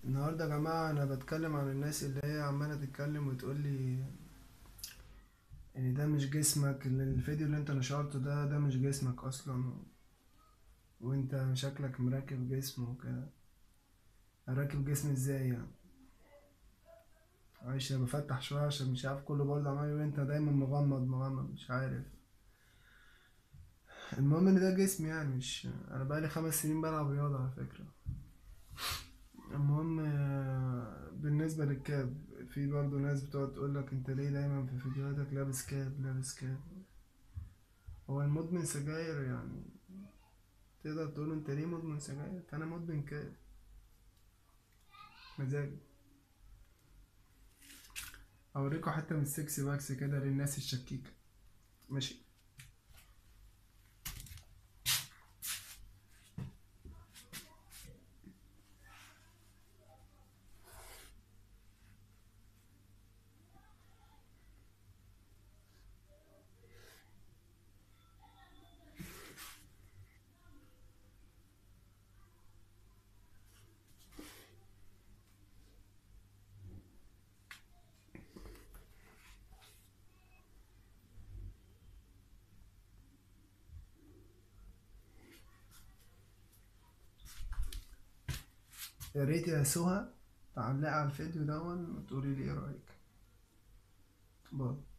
النهارده يا جماعة أنا بتكلم عن الناس اللي هي عمالة تتكلم وتقول لي إن ده مش جسمك اللي الفيديو اللي أنت نشرته ده ده مش جسمك أصلا وأنت شكلك مراكب جسم وكده راكب جسم إزاي يعني معلش أنا بفتح شوية عشان مش عارف كله برضه عمال يقول أنت دايما مغمض مغمض مش عارف المهم إن ده جسم يعني مش أنا بقالي خمس سنين بلعب رياضة على فكرة المهم آه، بالنسبة للكاب في برضه ناس بتقعد تقولك انت ليه دايما في فيديوهاتك لابس كاب لابس كاب هو المدمن سجاير يعني تقدر تقول انت ليه مدمن سجاير فانا مدمن كاب مزاج اوريكم حتة من السكس باكس كده للناس الشكيكة ماشي يا ريت يا سهى تعلقي على الفيديو دون وتقولي لي ايه رأيك باي